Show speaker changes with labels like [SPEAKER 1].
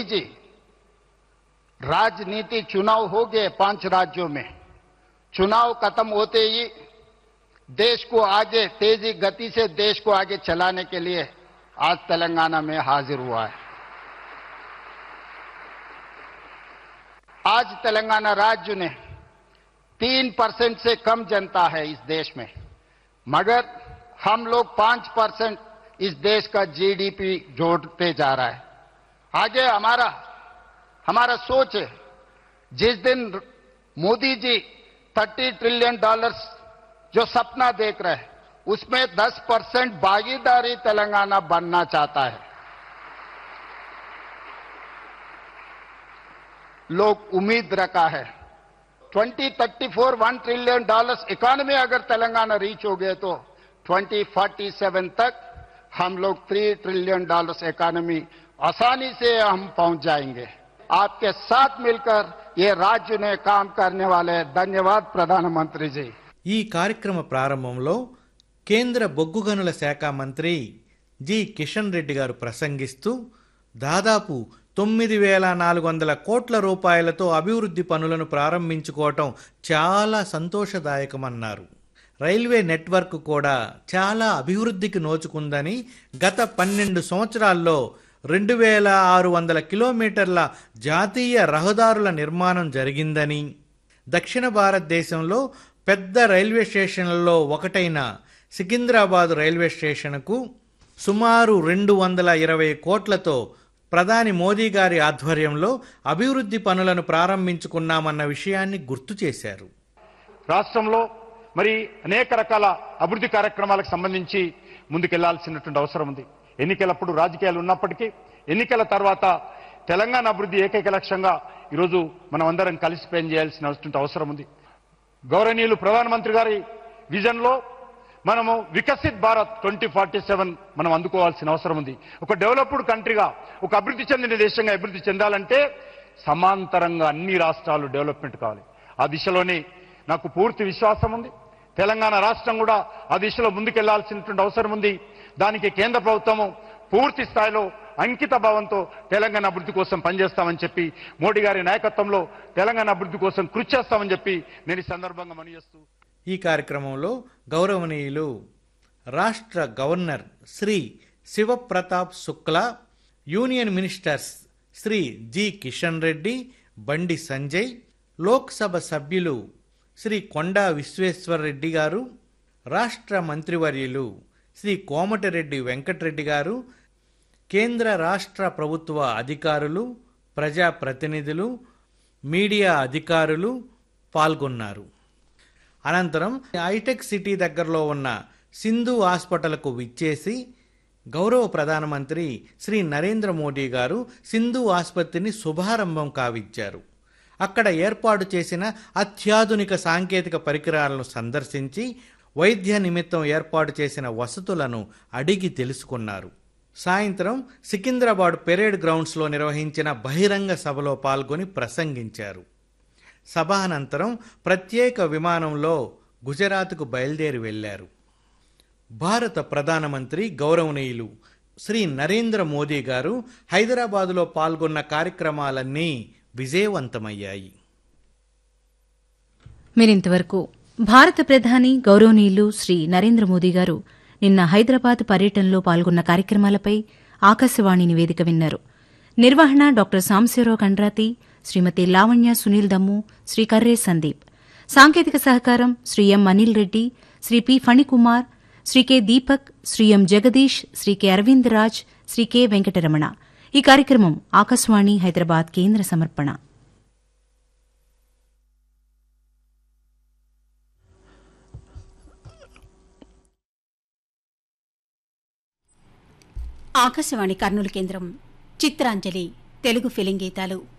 [SPEAKER 1] जी राजनीति चुनाव हो गए पांच राज्यों में चुनाव खत्म होते ही देश को आगे तेजी गति से देश को आगे चलाने के लिए आज तेलंगाना में हाजिर हुआ है आज तेलंगाना राज्य ने तीन परसेंट से कम जनता है इस देश में मगर हम लोग पांच परसेंट इस देश का जीडीपी जोड़ते जा रहा है आगे हमारा हमारा सोच है जिस दिन मोदी जी 30 ट्रिलियन डॉलर्स जो सपना देख रहे हैं उसमें 10 परसेंट भागीदारी तेलंगाना बनना चाहता है लोग उम्मीद रखा है 2034 वन ट्रिलियन डॉलर्स इकोनॉमी अगर तेलंगाना रीच हो गए तो 2047 तक हम लोग थ्री ट्रिलियन डॉलर्स इकोनॉमी आसानी से हम पहुंच जाएंगे आपके साथ मिलकर ये राज्य ने काम करने वाले हैं। धन्यवाद प्रधानमंत्री जी
[SPEAKER 2] ఈ కార్యక్రమ ప్రారంభంలో కేంద్ర బొగ్గు గనుల శాఖ మంత్రి జి కిషన్ రెడ్డి గారు ప్రసంగిస్తూ దాదాపు తొమ్మిది వేల నాలుగు వందల కోట్ల రూపాయలతో అభివృద్ధి పనులను ప్రారంభించుకోవటం చాలా సంతోషదాయకమన్నారు రైల్వే నెట్వర్క్ కూడా చాలా అభివృద్ధికి నోచుకుందని గత పన్నెండు సంవత్సరాల్లో రెండు వేల ఆరు వందల కిలోమీటర్ల జాతీయ రహదారుల నిర్మాణం జరిగిందని దక్షిణ భారతదేశంలో పెద్ద రైల్వే స్టేషన్లలో ఒకటైన సికింద్రాబాద్ రైల్వే స్టేషన్కు సుమారు రెండు వందల ఇరవై కోట్లతో ప్రధాని మోదీ గారి ఆధ్వర్యంలో అభివృద్ధి పనులను ప్రారంభించుకున్నామన్న విషయాన్ని గుర్తు చేశారు
[SPEAKER 3] రాష్ట్రంలో మరి అనేక రకాల అభివృద్ధి కార్యక్రమాలకు సంబంధించి ముందుకెళ్లాల్సినటువంటి అవసరం ఉంది ఎన్నికలప్పుడు రాజకీయాలు ఉన్నప్పటికీ ఎన్నికల తర్వాత తెలంగాణ అభివృద్ధి ఏకైక లక్ష్యంగా ఈరోజు మనం అందరం కలిసి పనిచేయాల్సినటువంటి అవసరం ఉంది గౌరవనీయులు ప్రధానమంత్రి గారి విజన్ లో మనము Viksit Bharat twenty forty seven మనం అందుకోవాల్సిన అవసరం ఉంది ఒక డెవలప్డ్ కంట్రీగా ఒక అభివృద్ధి చెందిన దేశంగా అభివృద్ధి చెందాలంటే సమాంతరంగా అన్ని రాష్ట్రాలు డెవలప్మెంట్ కావాలి ఆ దిశలోనే నాకు పూర్తి విశ్వాసం ఉంది తెలంగాణ రాష్ట్రం కూడా ఆ దిశలో ముందుకెళ్లాల్సినటువంటి అవసరం ఉంది దానికి కేంద్ర ప్రభుత్వము పూర్తి స్థాయిలో అంకిత భావంతో తెలంగాణ అభివృద్ధి కోసం పనిచేస్తామని చెప్పి మోడీ గారి నాయకత్వంలో తెలంగాణ అభివృద్ధి కోసం కృషి చేస్తామని చెప్పి నేను ఈ సందర్భంగా మనవి
[SPEAKER 2] ఈ కార్యక్రమంలో గౌరవనీయులు రాష్ట్ర governor Shri Shivpratap Shukla union ministers Shri G Kishan Reddy Bandi Sanjay Lok Sabha సభ్యులు శ్రీ కొండా విశ్వేశ్వర్ రెడ్డి గారు రాష్ట్ర మంత్రివర్యులు శ్రీ కోమటిరెడ్డి వెంకటరెడ్డి గారు కేంద్ర రాష్ట్ర ప్రభుత్వ అధికారులు ప్రజాప్రతినిధులు మీడియా అధికారులు పాల్గొన్నారు అనంతరం హైటెక్ సిటీ దగ్గరలో ఉన్న సింధు హాస్పిటల్కు విచ్చేసి గౌరవ ప్రధానమంత్రి శ్రీ నరేంద్ర మోడీ గారు సింధు ఆసుపత్రిని శుభారంభం కావిచ్చారు అక్కడ ఏర్పాటు చేసిన అత్యాధునిక సాంకేతిక పరికరాలను సందర్శించి వైద్య నిమిత్తం ఏర్పాటు చేసిన వసతులను అడిగి తెలుసుకున్నారు సాయంత్రం సికింద్రాబాద్ పెరేడ్ గ్రౌండ్స్లో నిర్వహించిన బహిరంగ సభలో పాల్గొని ప్రసంగించారు సభానంతరం ప్రత్యేక విమానంలో గుజరాత్కు బయలుదేరి వెళ్లారు భారత ప్రధానమంత్రి గౌరవనీయులు శ్రీ నరేంద్ర మోదీ గారు హైదరాబాదులో పాల్గొన్న కార్యక్రమాలన్నీ విజయవంతమయ్యాయి
[SPEAKER 4] మీరింతవరకు భారత ప్రధాని గౌరవనీయులు శ్రీ నరేంద్ర మోదీ గారు నిన్న హైదరాబాద్ పర్యటనలో పాల్గొన్న కార్యక్రమాలపై ఆకాశవాణి నివేదిక విన్నారు నిర్వహణ డాక్టర్ సాంశీరావు కండ్రాతి శ్రీమతి లావణ్య సునీల్ దమ్ము శ్రీ కర్రే సందీప్ సాంకేతిక సహకారం Shri M Anil Reddy Shri P Phanikumar Shri K Deepak Shri M Jagadish Shri K Aravind Raj Shri K Venkataramana ఈ కార్యక్రమం ఆకాశవాణి హైదరాబాద్ కేంద్ర సమర్పణ
[SPEAKER 5] ఆకాశవాణి కర్నూలు కేంద్రం చిత్రాంజలి తెలుగు ఫిలిం గీతాలు